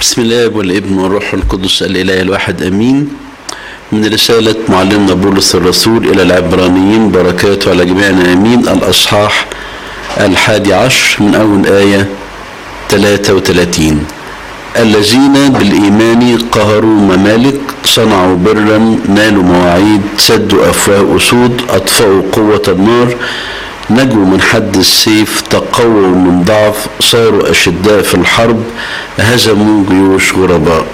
بسم الله والابن والروح القدس الاله الواحد امين من رسالة معلمنا بولس الرسول إلى العبرانيين بركاته على جميعنا آمين الأصحاح الحادي عشر من أول آية 33 الذين بالإيمان قهروا ممالك صنعوا برا نالوا مواعيد سدوا أفواه أسود أطفأوا قوة النار نجوا من حد السيف تقووا من ضعف صاروا أشداء في الحرب هزموا جيوش غرباء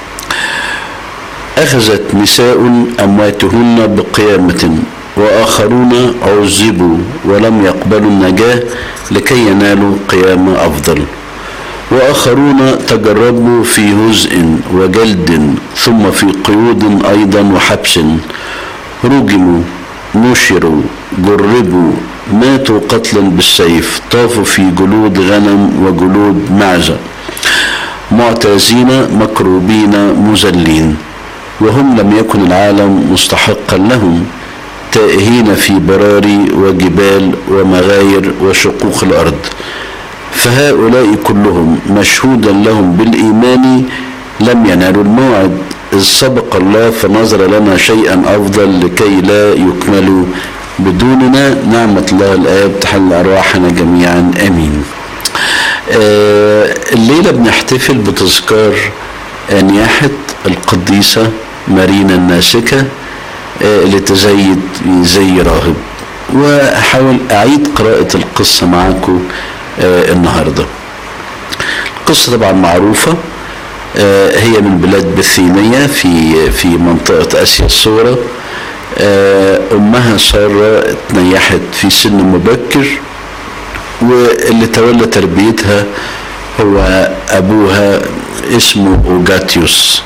أخذت نساء أمواتهن بقيامة وآخرون عذبوا ولم يقبلوا النجاة لكي ينالوا قيامة أفضل وآخرون تجربوا في هزء وجلد ثم في قيود أيضا وحبس رجموا نشروا جربوا ماتوا قتلا بالسيف طافوا في جلود غنم وجلود معزة معتازين مكروبين مذلين وهم لم يكن العالم مستحقا لهم تائهين في براري وجبال ومغاير وشقوق الأرض فهؤلاء كلهم مشهودا لهم بالإيمان لم ينالوا الموعد إذ سبق الله فنظر لنا شيئا أفضل لكي لا يكملوا بدوننا نعمة الله الآب تحل أرواحنا جميعا آمين آه الليلة بنحتفل بتذكار نياحة القديسة مارينا الناسكة آه اللي تزيد زي راهب وأحاول أعيد قراءة القصة معاكم آه النهاردة القصة طبعا معروفة هي من بلاد بثينية في في منطقة آسيا الصغرى أمها سارة تنيحت في سن مبكر واللي تولى تربيتها هو أبوها اسمه أوجاتيوس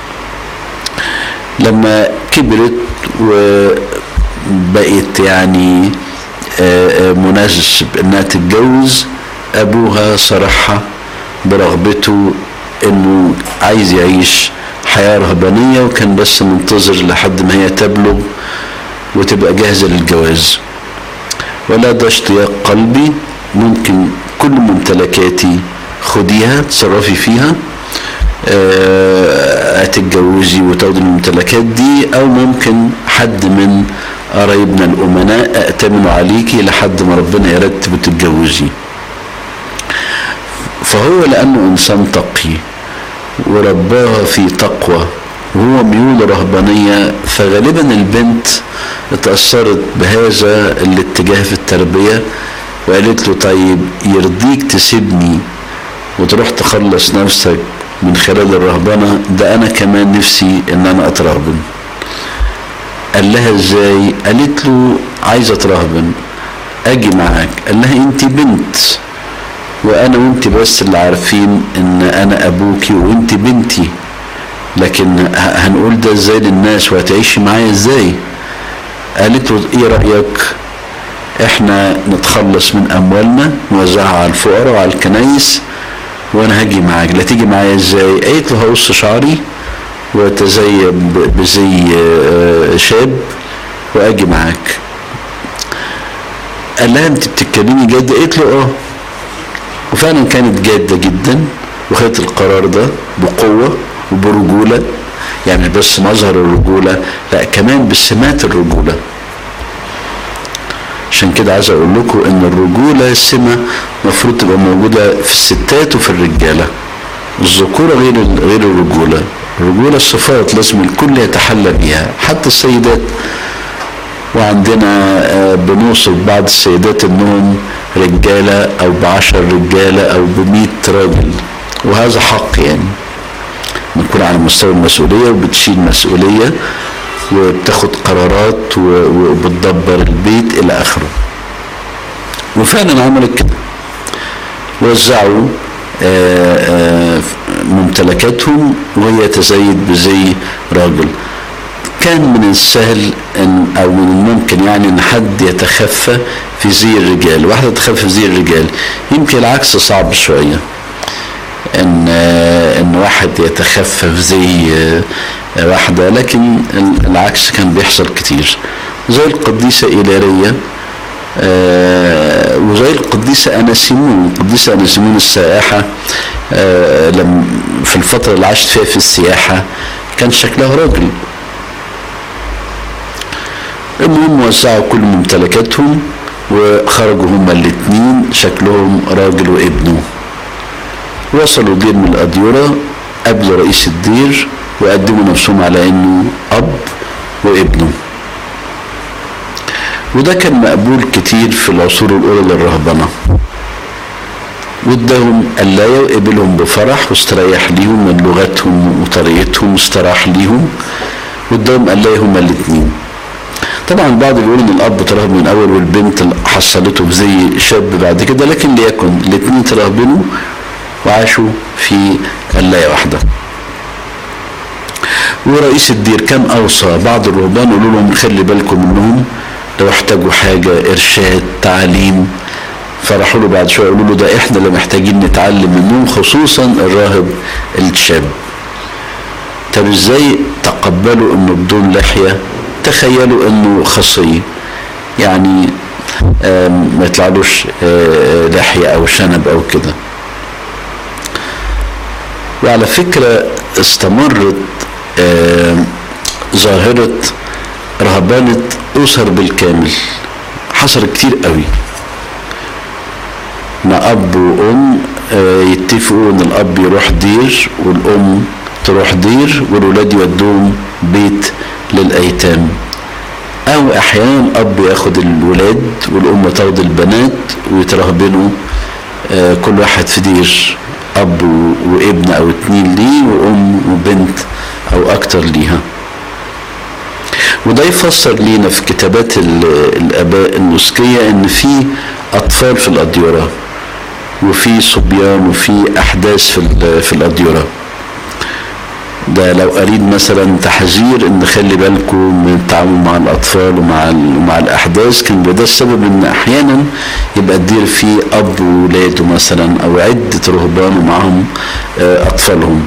لما كبرت وبقت يعني مناسب انها تتجوز ابوها صرحها برغبته انه عايز يعيش حياة رهبانية وكان بس منتظر لحد ما هي تبلغ وتبقى جاهزة للجواز ولا ده اشتياق قلبي ممكن كل ممتلكاتي خديها تصرفي فيها هتتجوزي وتاخدي الممتلكات دي او ممكن حد من قرايبنا الامناء ائتمنوا عليكي لحد ما ربنا يرتب وتتجوزي فهو لانه انسان تقي ورباها في تقوى وهو ميول رهبانية فغالبا البنت اتأثرت بهذا الاتجاه في التربية وقالت له طيب يرضيك تسيبني وتروح تخلص نفسك من خلال الرهبنة ده أنا كمان نفسي إن أنا أترهبن قال لها إزاي قالت له عايزة أترهبن أجي معاك قال لها أنت بنت وانا وانت بس اللي عارفين ان انا ابوكي وانت بنتي لكن هنقول ده ازاي للناس وهتعيشي معايا ازاي قالت له ايه رايك احنا نتخلص من اموالنا نوزعها على الفقراء وعلى الكنايس وانا هاجي معاك لا تيجي معايا ازاي قالت له هقص شعري واتزين بزي شاب واجي معاك قال لها انت بتتكلمي جد قالت له اه وفعلا كانت جادة جدا وخدت القرار ده بقوة وبرجولة يعني بس مظهر الرجولة لا كمان بسمات الرجولة عشان كده عايز اقول لكم ان الرجولة سمة المفروض تبقى موجودة في الستات وفي الرجالة الذكورة غير غير الرجولة الرجولة صفات لازم الكل يتحلى بيها حتى السيدات وعندنا بنوصف بعض السيدات انهم رجالة او بعشر رجالة او بمئة راجل وهذا حق يعني بنكون على مستوى المسؤولية وبتشيل مسؤولية وبتاخد قرارات وبتدبر البيت الى اخره وفعلا عملت كده وزعوا ممتلكاتهم وهي تزيد بزي راجل كان من السهل ان او من الممكن يعني ان حد يتخفى في زي الرجال واحدة تخفى في زي الرجال يمكن العكس صعب شوية ان ان واحد يتخفى في زي واحدة لكن العكس كان بيحصل كتير زي القديسة إيلارية وزي القديسة أناسيمون القديسة أناسيمون السائحة آه لم في الفترة اللي عاشت فيها في السياحة كان شكلها راجل المهم وزعوا كل ممتلكاتهم وخرجوا هما الاتنين شكلهم راجل وابنه وصلوا دير من الأديرة قابلوا رئيس الدير وقدموا نفسهم على انه اب وابنه وده كان مقبول كتير في العصور الاولى للرهبنه واداهم قلاية وقبلهم بفرح واستريح ليهم من لغتهم وطريقتهم واستراح ليهم واداهم قلاية هما الاتنين طبعا البعض بيقول ان الاب ترهب من اول والبنت حصلته بزي شاب بعد كده لكن ليكن الاتنين ترهبنوا وعاشوا في قلاية واحدة ورئيس الدير كان اوصى بعض الرهبان يقولوا لهم خلي بالكم منهم لو احتاجوا حاجة ارشاد تعليم فراحوا له بعد شويه يقولوا له ده احنا اللي محتاجين نتعلم منهم خصوصا الراهب الشاب طب ازاي تقبلوا انه بدون لحيه تخيلوا انه خصيه يعني ما يطلعلوش لحيه او شنب او كده وعلى فكره استمرت ظاهره رهبانه اسر بالكامل حصل كتير قوي ما اب وام يتفقوا ان الاب يروح دير والام تروح دير والولاد يودوهم بيت للايتام او احيانا الاب ياخد الولاد والام تاخد البنات ويترهبنوا كل واحد في دير اب وابن او اتنين ليه وام وبنت او اكتر ليها وده يفسر لينا في كتابات الاباء النسكيه ان في اطفال في الاديره وفي صبيان وفي احداث في في الاديره ده لو اريد مثلا تحذير ان خلي بالكم من التعامل مع الاطفال ومع ومع الاحداث كان ده السبب ان احيانا يبقى الدير فيه اب وولاده مثلا او عده رهبان ومعهم اطفالهم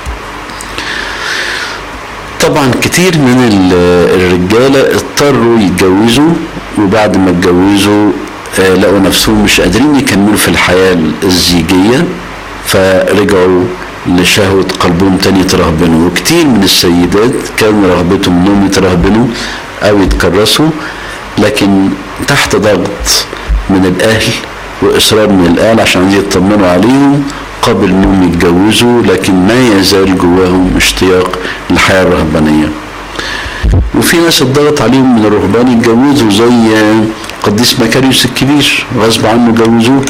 طبعا كتير من الرجاله اضطروا يتجوزوا وبعد ما اتجوزوا لقوا نفسهم مش قادرين يكملوا في الحياة الزيجية فرجعوا لشهوة قلبهم تاني يترهبنوا وكتير من السيدات كان رغبتهم انهم يترهبنوا او يتكرسوا لكن تحت ضغط من الاهل واصرار من الاهل عشان عايزين يطمنوا عليهم قبل انهم يتجوزوا لكن ما يزال جواهم اشتياق للحياة الرهبانية وفي ناس اتضغط عليهم من الرهبان يتجوزوا زي القديس مكاريوس الكبير غصب عنه جوزوه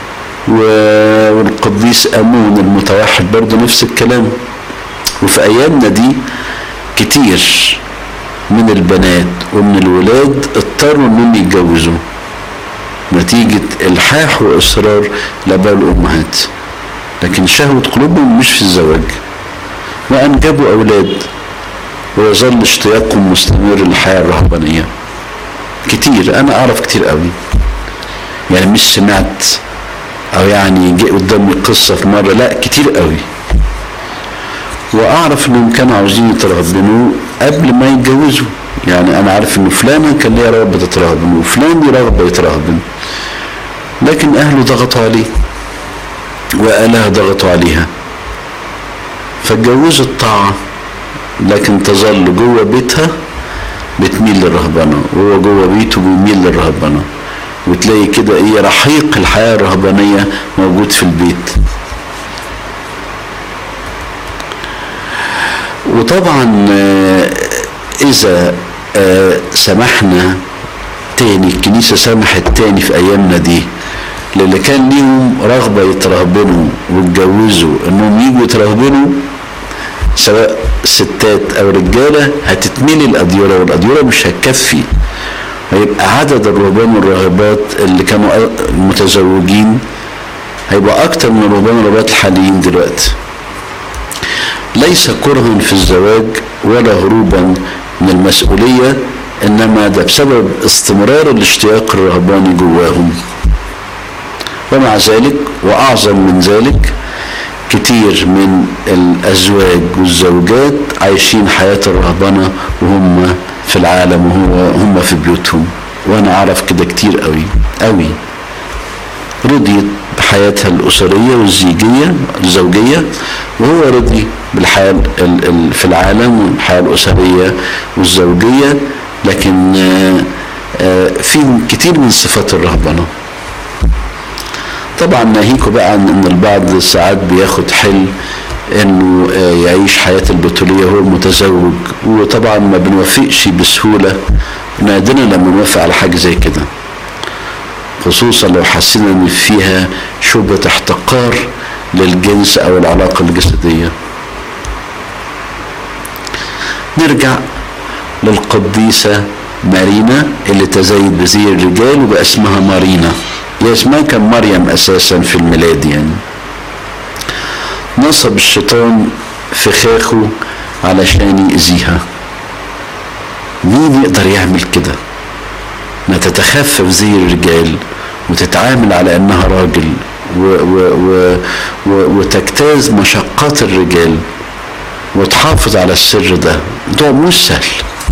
والقديس امون المتوحد برضه نفس الكلام وفي ايامنا دي كتير من البنات ومن الولاد اضطروا انهم يتجوزوا نتيجة الحاح واصرار الاباء والامهات لكن شهوة قلوبهم مش في الزواج وانجبوا اولاد ويظل اشتياقهم مستمر للحياة الرهبانية كتير انا اعرف كتير قوي يعني مش سمعت او يعني جه قدامي قصة في مرة لا كتير قوي واعرف انهم كانوا عاوزين يترهبنوا قبل ما يتجوزوا يعني انا عارف ان فلانة كان ليها رغبة تترهبن وفلان ليه رغبة يترهبن لكن اهله ضغطوا عليه واهلها ضغطوا عليها فاتجوزوا الطاعة لكن تظل جوه بيتها بتميل للرهبنة وهو جوه بيته بيميل للرهبنة وتلاقي كده ايه رحيق الحياة الرهبانية موجود في البيت وطبعا اذا سمحنا تاني الكنيسة سمحت تاني في ايامنا دي للي كان ليهم رغبة يترهبنوا ويتجوزوا انهم يجوا يترهبنوا سواء ستات او رجاله هتتملي الاديره والاديره مش هتكفي هيبقى عدد الرهبان والراهبات اللي كانوا متزوجين هيبقى اكتر من الرهبان والراهبات الحاليين دلوقتي ليس كرها في الزواج ولا هروبا من المسؤوليه انما ده بسبب استمرار الاشتياق الرهباني جواهم ومع ذلك واعظم من ذلك كتير من الازواج والزوجات عايشين حياه الرهبنه وهم في العالم وهو هم في بيوتهم وانا اعرف كده كتير قوي قوي رضيت بحياتها الأسرية والزيجية الزوجية وهو رضي بالحياة ال- ال- في العالم والحياة الأسرية والزوجية لكن آه، آه، فيهم كتير من صفات الرهبنة طبعا ناهيكوا بقى عن ان البعض ساعات بياخد حل انه آه، يعيش حياة البتولية وهو متزوج وطبعا ما بنوافقش بسهولة نادرا لما نوافق على حاجة زي كده خصوصا لو حسينا ان فيها شبهة احتقار للجنس او العلاقة الجسدية نرجع للقديسة مارينا اللي تزايد بزي الرجال وبقى اسمها مارينا هي اسمها كان مريم اساسا في الميلاد يعني نصب الشيطان فخاخه علشان يأذيها مين يقدر يعمل كده ما تتخفف زي الرجال وتتعامل على انها راجل و و و و وتجتاز مشقات الرجال وتحافظ على السر ده ده مش سهل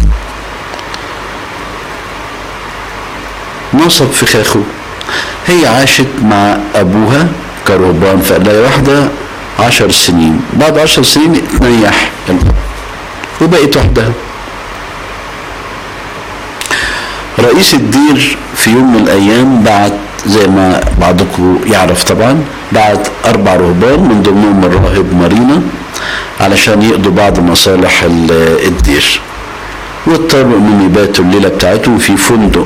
نصب فخاخه هي عاشت مع ابوها كرهبان في قلاية واحدة عشر سنين بعد عشر سنين اتنيح الاب وبقت وحدها رئيس الدير في يوم من الايام بعت زي ما بعضكم يعرف طبعا بعت اربع رهبان من ضمنهم الراهب مارينا علشان يقضوا بعض مصالح ال- الدير واضطروا انهم يباتوا الليله بتاعتهم في فندق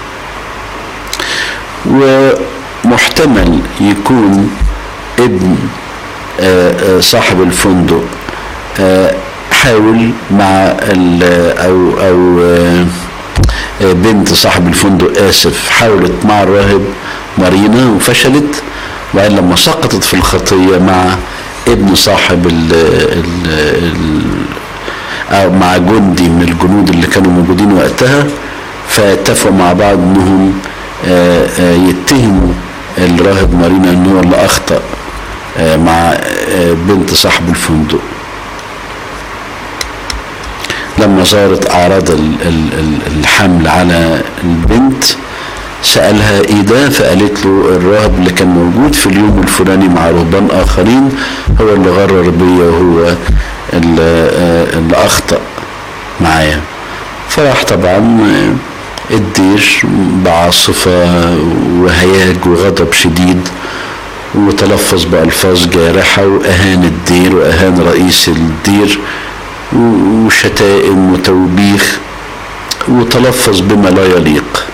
ومحتمل يكون ابن آه، آه، صاحب الفندق آه، حاول مع ال- او او آه، آه، بنت صاحب الفندق اسف حاولت مع الراهب مارينا وفشلت وبعدين لما سقطت في الخطيه مع ابن صاحب ال ال ال أو مع جندي من الجنود اللي كانوا موجودين وقتها فاتفقوا مع بعض انهم آه، آه، يتهموا الراهب مارينا ان هو اللي اخطا آه، مع آه، بنت صاحب الفندق لما ظهرت اعراض ال- ال- ال- الحمل على البنت سالها ايه ده فقالت له الراهب اللي كان موجود في اليوم الفلاني مع رهبان اخرين هو اللي غرر بيا وهو اللي, آه، اللي اخطا معايا فراح طبعا آه، الدير بعاصفة وهياج وغضب شديد وتلفظ بألفاظ جارحة وأهان الدير وأهان رئيس الدير و- وشتائم وتوبيخ وتلفظ بما لا يليق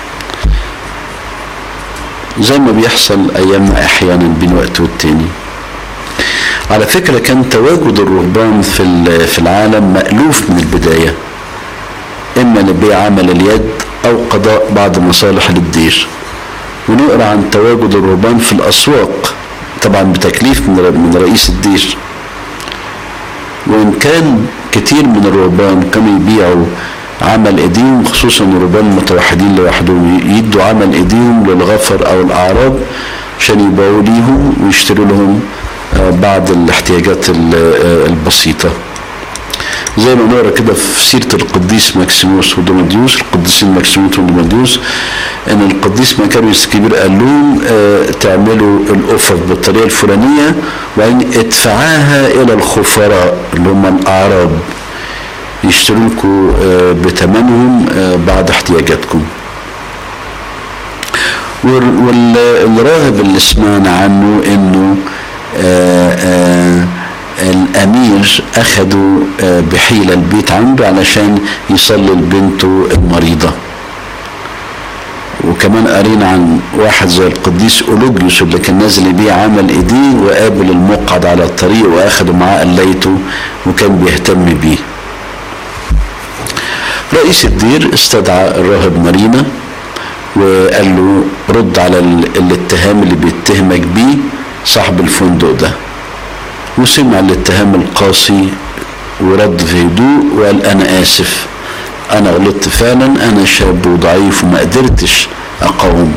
زي ما بيحصل أيامنا أحيانا بين وقت والتاني على فكرة كان تواجد الرهبان في ال- في العالم مألوف من البداية إما لبيع عمل اليد أو قضاء بعض مصالح للدير ونقرأ عن تواجد الرهبان في الأسواق طبعا بتكليف من ر- من رئيس الدير وإن كان كتير من الرهبان كانوا يبيعوا عمل ايديهم خصوصا الرهبان المتوحدين لوحدهم ي- يدوا عمل ايديهم للغفر او الاعراب عشان يبيعوا ليهم ويشتروا لهم آه، بعض الاحتياجات ال- آه، البسيطه زي ما نقرا كده في سيره القديس ماكسيموس ودوماديوس القديسين ماكسيموس ودوماديوس ان القديس مكاريوس الكبير قال لهم آه، تعملوا الافق بالطريقه الفلانيه وبعدين ادفعاها الى الخفراء اللي هم الاعراب يشتروا لكم آه، بثمنهم آه، بعض احتياجاتكم وال- والراهب اللي سمعنا عنه انه آه، آه، الامير اخذوا آه، بحيله البيت عنده علشان يصلي لبنته المريضه وكمان قرينا عن واحد زي القديس اولوجيوس اللي كان نازل يبيع عمل ايديه وقابل المقعد على الطريق واخده معاه قليته وكان بيهتم بيه رئيس الدير استدعى الراهب مارينا وقال له رد على ال- الاتهام اللي بيتهمك بيه صاحب الفندق ده وسمع الاتهام القاسي ورد في هدوء وقال انا اسف انا غلطت فعلا انا شاب وضعيف وما قدرتش اقاوم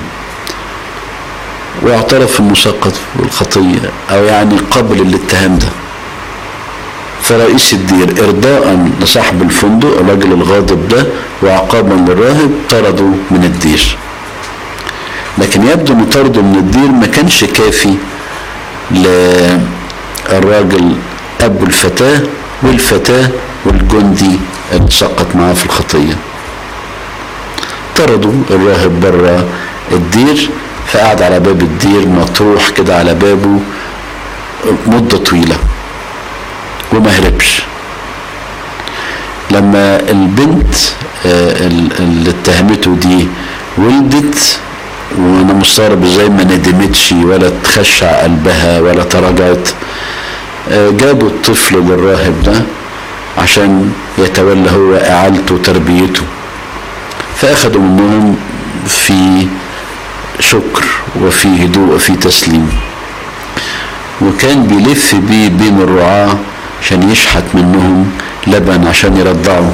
واعترف انه سقط بالخطيه او يعني قبل الاتهام ده فرئيس الدير ارضاء لصاحب الفندق الراجل الغاضب ده وعقابا للراهب طرده من الدير لكن يبدو ان طرده من الدير ما كانش كافي للراجل ابو الفتاه والفتاه والجندي اللي سقط معاه في الخطيه طردوا الراهب بره الدير فقعد على باب الدير مطروح كده على بابه مدة طويلة وما هربش لما البنت اللي اتهمته دي ولدت وانا مستغرب ازاي ما ندمتش ولا تخشع قلبها ولا تراجعت جابوا الطفل للراهب ده عشان يتولى هو اعالته وتربيته فاخدوا منهم في شكر وفي هدوء وفي تسليم وكان بيلف بيه بين الرعاة عشان يشحت منهم لبن عشان يرضعوا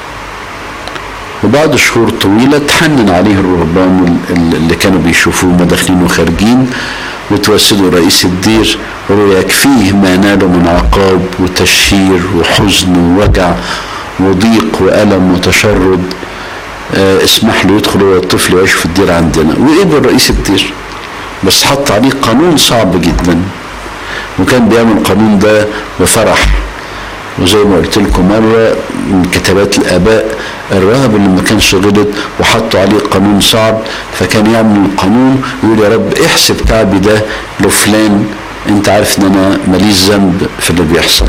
وبعد شهور طويلة تحنن عليه الرهبان اللي كانوا بيشوفوه ما داخلين وخارجين وتوسدوا رئيس الدير ويكفيه ما ناله من عقاب وتشهير وحزن ووجع وضيق وألم وتشرد آه اسمح له يدخل هو الطفل ويعيش في الدير عندنا وقبل رئيس الدير بس حط عليه قانون صعب جدا وكان بيعمل القانون ده بفرح وزي ما قلت لكم مرة من كتابات الآباء الراهب اللي ما كانش غلط وحطوا عليه قانون صعب فكان يعمل القانون ويقول يا رب احسب تعبي ده لفلان انت عارف ان انا ماليش ذنب في اللي بيحصل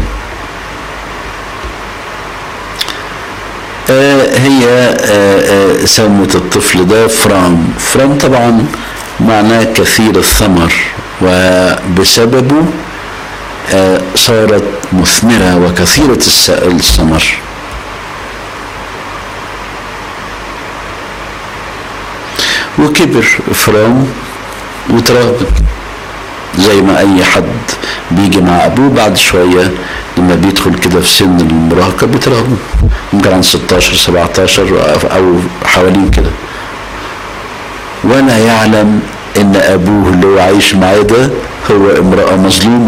آه هي آه آه سمت الطفل ده فرام فرام طبعا معناه كثير الثمر وبسببه صارت مثمرة وكثيرة الثمر وكبر فرام وترهبط زي ما اي حد بيجي مع ابوه بعد شويه لما بيدخل كده في سن المراهقه بيترهبط ممكن عن 16 17 او حوالين كده ولا يعلم ان ابوه اللي هو عايش معاه ده هو امراه مظلومه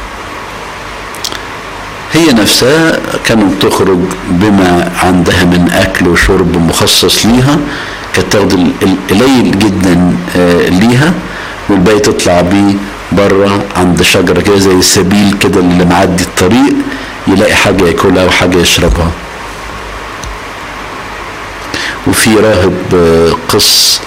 هي نفسها كانت تخرج بما عندها من اكل وشرب مخصص ليها كانت تاخد القليل جدا ليها والباقي تطلع بيه بره عند شجره كده زي السبيل كده اللي معدي الطريق يلاقي حاجه ياكلها وحاجه يشربها وفي راهب قس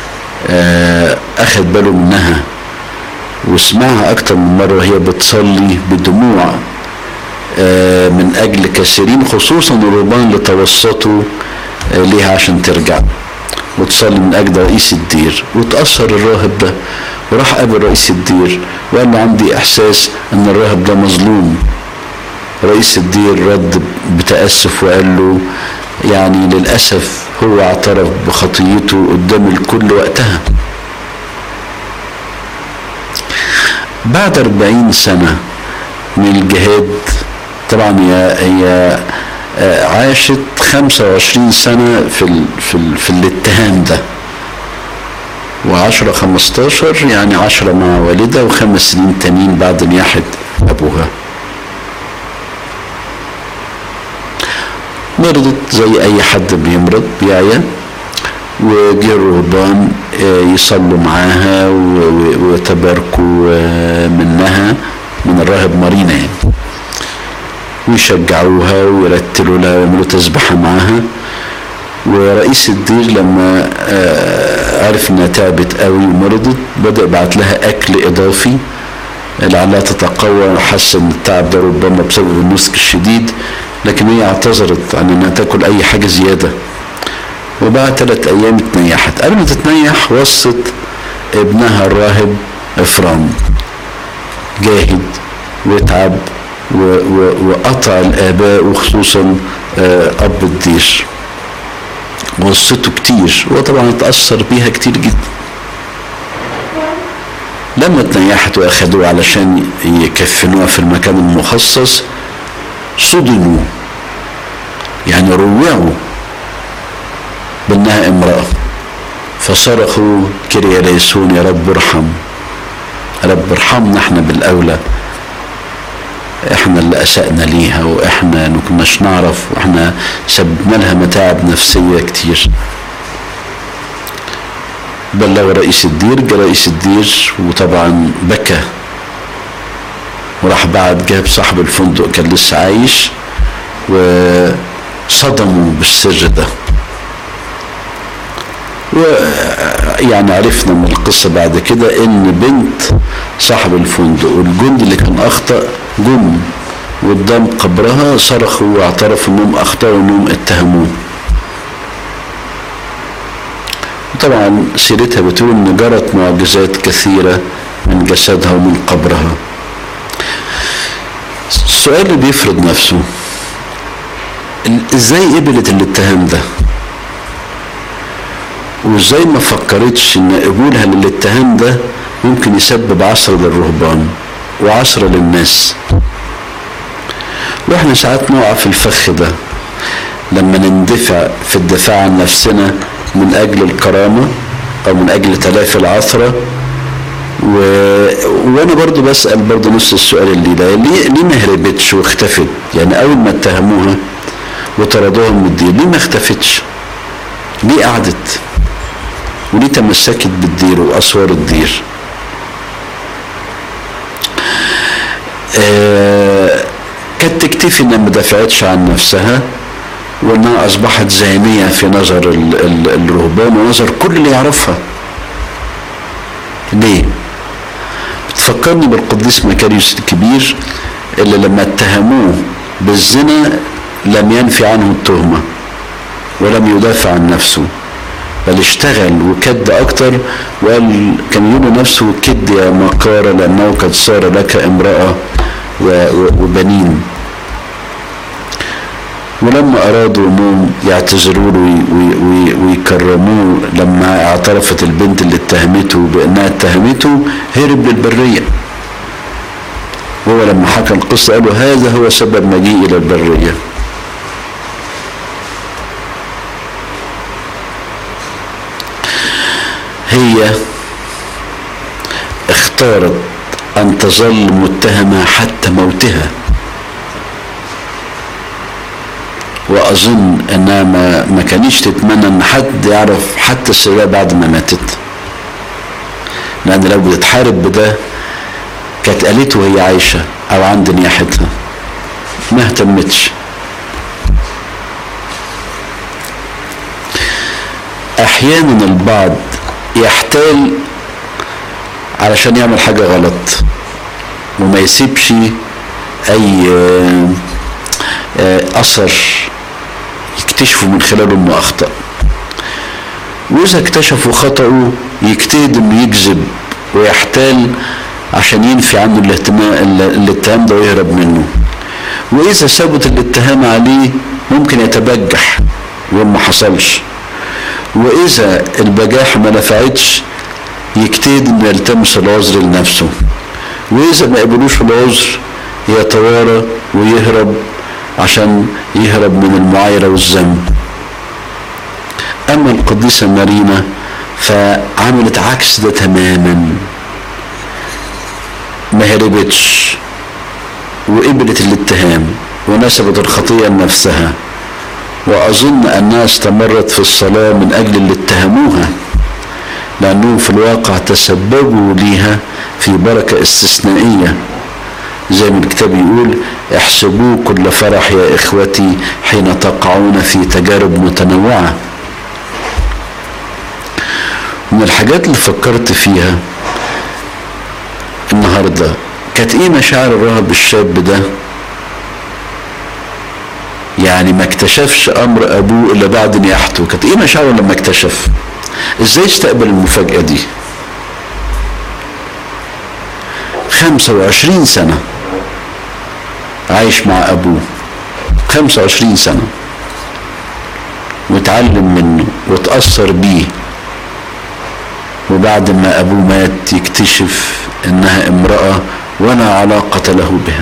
اخد باله منها وسمعها اكتر من مره وهي بتصلي بدموع من اجل كثيرين خصوصا الرهبان اللي توسطوا ليها عشان ترجع وتصلي من اجل رئيس الدير وتاثر الراهب ده وراح قابل رئيس الدير وقال له عندي احساس ان الراهب ده مظلوم رئيس الدير رد بتاسف وقال له يعني للاسف هو اعترف بخطيته قدام الكل وقتها بعد أربعين سنة من الجهاد طبعا هي هي عاشت 25 سنة في ال في ال في الاتهام ده و10 15 يعني 10 مع والدها وخمس سنين تانيين بعد نياحة أبوها مرضت زي أي حد بيمرض بيعيا وجه الرهبان يصلوا معاها ويتباركوا منها من الراهب مارينا يعني ويشجعوها ويرتلوا لها ويعملوا تسبحة معاها ورئيس الدير لما عرف انها تعبت قوي ومرضت بدا يبعت لها اكل اضافي لعلها تتقوى وحس ان التعب ده ربما بسبب النسك الشديد لكن هي اعتذرت عن انها تاكل اي حاجه زياده وبعد ثلاث ايام اتنيحت قبل ما تتنيح وصت ابنها الراهب افرام جاهد واتعب وقطع الاباء وخصوصا اب الدير وصته كتير وطبعا اتاثر بيها كتير جدا لما اتنيحت واخدوه علشان يكفنوها في المكان المخصص صدموا يعني روعوا بانها امراه فصرخوا كريا ليسون يا رب ارحم يا رب ارحمنا احنا بالاولى احنا اللي اسأنا ليها واحنا ما كناش نعرف واحنا سببنا لها متاعب نفسية كتير بلغ رئيس الدير جاء رئيس الدير وطبعا بكى وراح بعد جاب صاحب الفندق كان لسه عايش وصدموا بالسر ده ويعني عرفنا من القصة بعد كده ان بنت صاحب الفندق والجند اللي كان اخطأ جم قدام قبرها صرخوا واعترفوا انهم اخطأوا انهم اتهموه طبعا سيرتها بتقول ان جرت معجزات كثيرة من جسدها ومن قبرها السؤال اللي بيفرض نفسه ازاي قبلت الاتهام ده وازاي ما فكرتش ان قبولها للاتهام ده ممكن يسبب عصر للرهبان وعصر للناس واحنا ساعات نقع في الفخ ده لما نندفع في الدفاع عن نفسنا من اجل الكرامه او من اجل تلافي العثره و... وانا برضو بسال برضو نص السؤال اللي ده ليه ليه ما هربتش واختفت يعني اول ما اتهموها وطردوها من الدير ليه ما اختفتش ليه قعدت وليه تمسكت بالدير واسوار الدير آه كانت تكتفي انها ما دافعتش عن نفسها وانها اصبحت زانيه في نظر ال ال الرهبان ونظر كل اللي يعرفها ليه بتفكرني بالقديس مكاريوس الكبير اللي لما اتهموه بالزنا لم ينفي عنه التهمه ولم يدافع عن نفسه بل اشتغل وكد اكتر وقال كان يقول نفسه كد يا مكارة لانه قد صار لك امرأة وبنين ولما ارادوا انهم يعتذروا له ويكرموه لما اعترفت البنت اللي اتهمته بانها اتهمته هرب للبريه وهو لما حكى القصه قالوا هذا هو سبب مجيء الى البريه هي اختارت ان تظل متهمه حتى موتها واظن انها ما, ما كانتش تتمنى ان حد يعرف حتى سرها بعد ما ماتت لان لو بتتحارب بده كانت قالته وهي عايشه او عند نياحتها ما اهتمتش احيانا البعض يحتال علشان يعمل حاجه غلط وما يسيبش اي اثر يكتشفوا من خلاله انه اخطا واذا اكتشفوا خطأه يجتهد انه يكذب ويحتال عشان ينفي عنه الاتهام الاتهام ده ويهرب منه واذا ثبت الاتهام عليه ممكن يتبجح ويقول ما حصلش واذا البجاحة ما نفعتش يجتهد انه يلتمس العذر لنفسه واذا ما قبلوش العذر يتوارى ويهرب عشان يهرب من المعايرة والذنب أما القديسة مارينا فعملت عكس ده تماما ما هربتش وقبلت الاتهام ونسبت الخطية لنفسها وأظن أنها استمرت في الصلاة من أجل اللي اتهموها لأنهم في الواقع تسببوا ليها في بركة استثنائية زي ما الكتاب يقول احسبوا كل فرح يا اخوتي حين تقعون في تجارب متنوعه من الحاجات اللي فكرت فيها النهارده كانت ايه مشاعر الراهب الشاب ده يعني ما اكتشفش امر ابوه الا بعد نياحته كانت ايه مشاعره لما اكتشف ازاي استقبل المفاجاه دي 25 سنه عايش مع ابوه 25 سنه واتعلم منه وتاثر بيه وبعد ما ابوه مات يكتشف انها امراه ولا علاقه له بها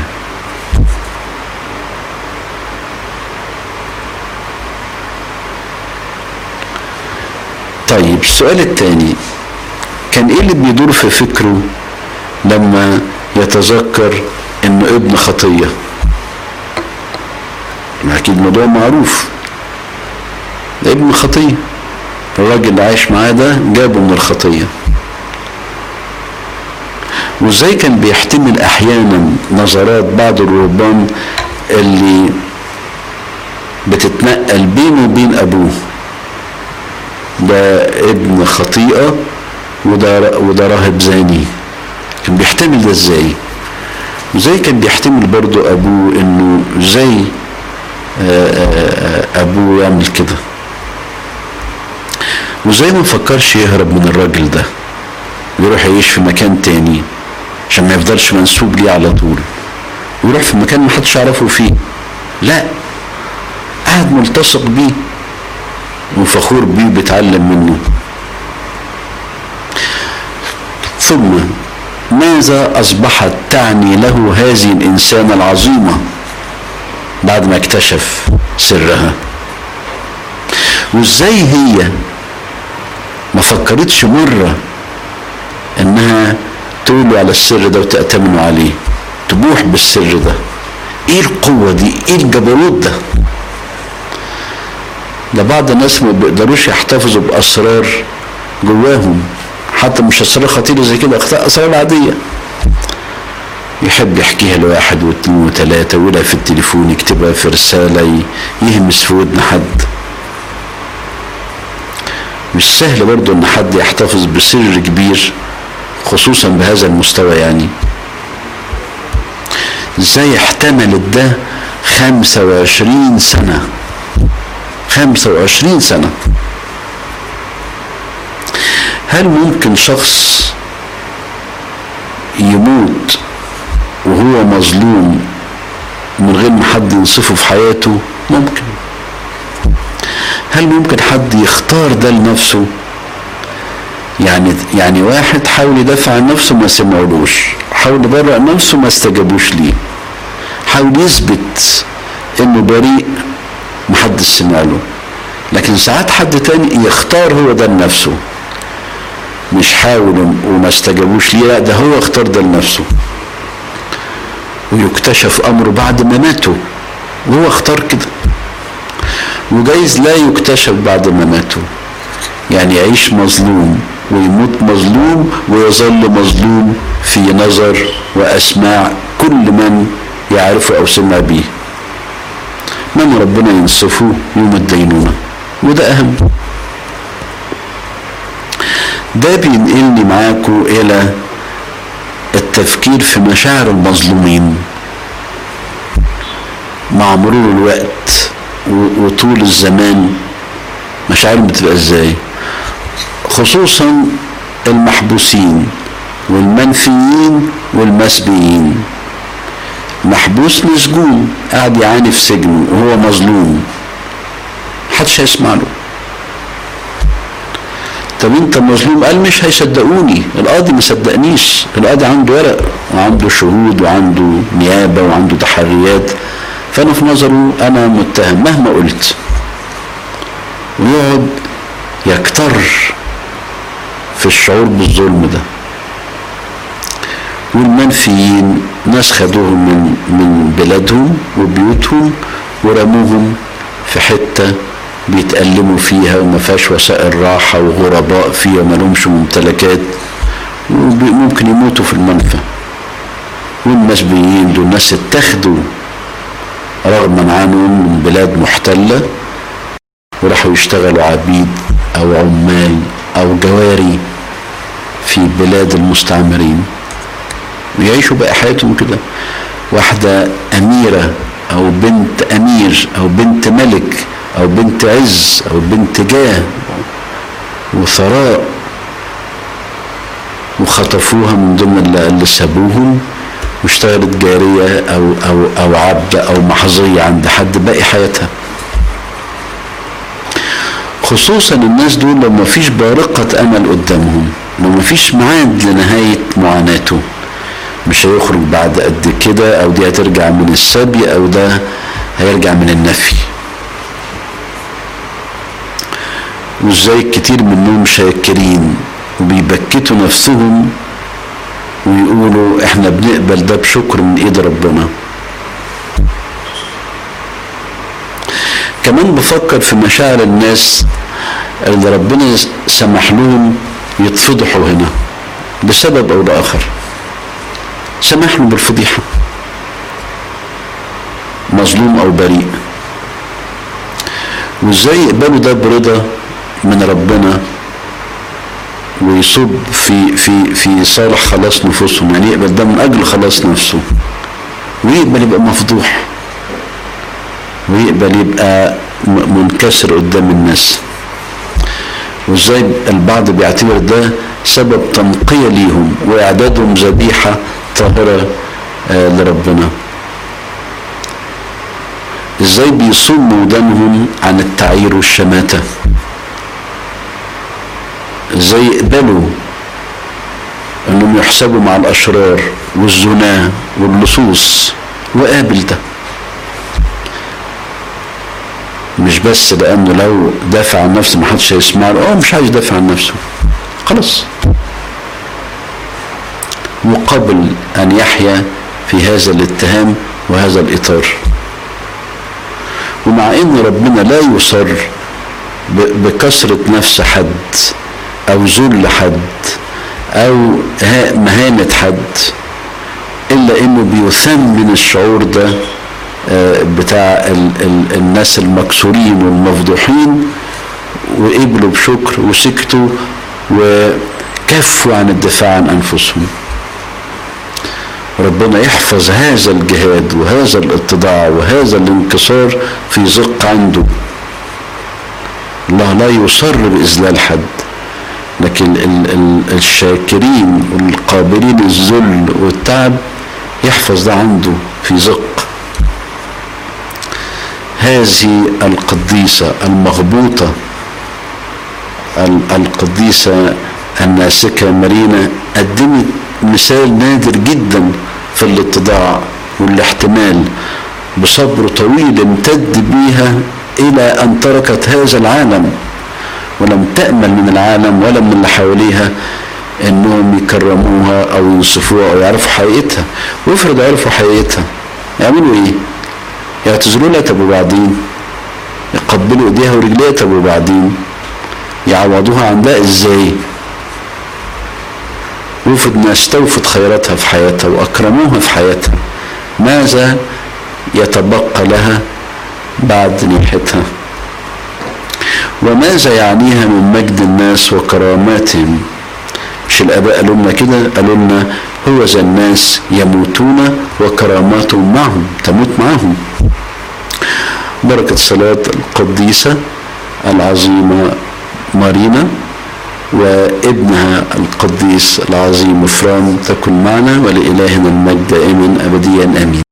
طيب السؤال الثاني كان ايه اللي بيدور في فكره لما يتذكر انه ابن خطيه اكيد الموضوع معروف ابن خطيه الرب الراجل اللي عايش معاه ده جابه من الخطيه وازاي كان بيحتمل احيانا نظرات بعض الرهبان اللي بتتنقل بينه وبين ابوه ده ابن خطيئه وده وده راهب زاني كان بيحتمل ده ازاي وزي كان بيحتمل برضو ابوه انه زي ابوه يعمل كده وزي ما فكرش يهرب من الراجل ده ويروح يعيش في مكان تاني عشان ما يفضلش منسوب ليه على طول ويروح في مكان ما حدش يعرفه فيه لا قاعد ملتصق بيه وفخور بيه بيتعلم منه ثم ماذا أصبحت تعني له هذه الإنسانة العظيمة بعد ما اكتشف سرها وازاي هي ما فكرتش مرة انها تقول على السر ده وتأتمنوا عليه تبوح بالسر ده ايه القوة دي ايه الجبروت ده ده بعض الناس ما بيقدروش يحتفظوا باسرار جواهم حتى مش اسرار خطيره زي كده اسرار عاديه يحب يحكيها لواحد واثنين وثلاثة ويقولها في التليفون يكتبها في رسالة يهمس في ودن حد مش سهل برضو ان حد يحتفظ بسر كبير خصوصا بهذا المستوى يعني ازاي احتملت ده خمسة وعشرين سنة خمسة وعشرين سنة هل ممكن شخص يموت وهو مظلوم من غير ما حد ينصفه في حياته ممكن هل ممكن حد يختار ده لنفسه يعني يعني واحد حاول يدافع عن نفسه ما سمعولوش حاول يبرئ نفسه ما استجابوش ليه حاول يثبت انه بريء محدش سمع له لكن ساعات حد تاني يختار هو ده لنفسه مش حاول وما استجابوش ليه لا ده هو اختار ده لنفسه ويكتشف امره بعد ما ماتوا وهو اختار كده وجايز لا يكتشف بعد ما ماتوا يعني يعيش مظلوم ويموت مظلوم ويظل مظلوم في نظر واسماع كل من يعرفه او سمع به من ربنا ينصفه يوم الدينونه وده اهم ده بينقلني معاكم الى التفكير في مشاعر المظلومين مع مرور الوقت وطول الزمان مشاعرهم بتبقى ازاي خصوصا المحبوسين والمنفيين والمسبيين محبوس مسجون قاعد يعاني في سجنه وهو مظلوم محدش هيسمع له طب انت مظلوم قال مش هيصدقوني القاضي ما صدقنيش القاضي عنده ورق وعنده شهود وعنده نيابه وعنده تحريات فانا في نظره انا متهم مهما قلت ويقعد يكتر في الشعور بالظلم ده والمنفيين ناس خدوهم من من بلادهم وبيوتهم ورموهم في حته بيتألموا فيها وما فيهاش وسائل راحة وغرباء فيها وما لهمش ممتلكات وممكن يموتوا في المنفى والمسبيين دول ناس اتخذوا رغما عنهم من بلاد محتلة وراحوا يشتغلوا عبيد أو عمال أو جواري في بلاد المستعمرين ويعيشوا بقى حياتهم كده واحدة أميرة أو بنت أمير أو بنت ملك أو بنت عز أو بنت جاه وثراء وخطفوها من ضمن اللي سابوهم واشتغلت جارية أو أو أو عبد أو محظية عند حد باقي حياتها خصوصا الناس دول لو ما فيش بارقة أمل قدامهم لو ما فيش ميعاد لنهاية معاناته مش هيخرج بعد قد كده أو دي هترجع من السبي أو ده هيرجع من النفي وازاي كتير منهم شاكرين وبيبكتوا نفسهم ويقولوا احنا بنقبل ده بشكر من ايد ربنا كمان بفكر في مشاعر الناس اللي ربنا سمح لهم يتفضحوا هنا لسبب او لاخر سمح له بالفضيحه مظلوم او بريء وازاي يقبلوا ده برضا من ربنا ويصب في في في صالح خلاص نفوسهم يعني يقبل ده من اجل خلاص نفسه ويقبل يبقى مفضوح ويقبل يبقى منكسر قدام الناس وازاي البعض بيعتبر ده سبب تنقية ليهم واعدادهم ذبيحة طاهرة آه لربنا ازاي بيصموا ودانهم عن التعيير والشماتة ازاي يقبلوا انهم يحسبوا مع الاشرار والزنا واللصوص وقابل ده مش بس لانه لو دافع عن نفسه ما حدش هيسمع له اه مش عايز يدافع عن نفسه خلاص مقابل ان يحيا في هذا الاتهام وهذا الاطار ومع ان ربنا لا يصر بكثرة نفس حد او ذل حد او مهانة حد الا انه بيثمن الشعور ده بتاع ال ال الناس المكسورين والمفضوحين وقبلوا بشكر وسكتوا وكفوا عن الدفاع عن انفسهم ربنا يحفظ هذا الجهاد وهذا الاتضاع وهذا الانكسار في زق عنده الله لا يصر بإذلال حد لكن ال ال الشاكرين والقابلين الذل والتعب يحفظ ده عنده في زق هذه القديسة المغبوطة القديسة الناسكة مارينا قدمت مثال نادر جدا في الاتضاع والاحتمال بصبر طويل امتد بيها إلى أن تركت هذا العالم ولم تأمل من العالم ولا من اللي حواليها انهم يكرموها او يوصفوها او يعرفوا حقيقتها وافرض عرفوا حقيقتها يعملوا ايه يعتذروا لها طب وبعدين يقبلوا ايديها ورجليها طب وبعدين يعوضوها عن ده ازاي وفد ما استوفت خيراتها في حياتها واكرموها في حياتها ماذا يتبقى لها بعد نيحتها وماذا يعنيها من مجد الناس وكراماتهم مش الاباء قالوا لنا كده قالوا لنا هو ذا الناس يموتون وكراماتهم معهم تموت معهم بركة صلاة القديسة العظيمة مارينا وابنها القديس العظيم فران تكن معنا ولإلهنا المجد دائما أبديا آمين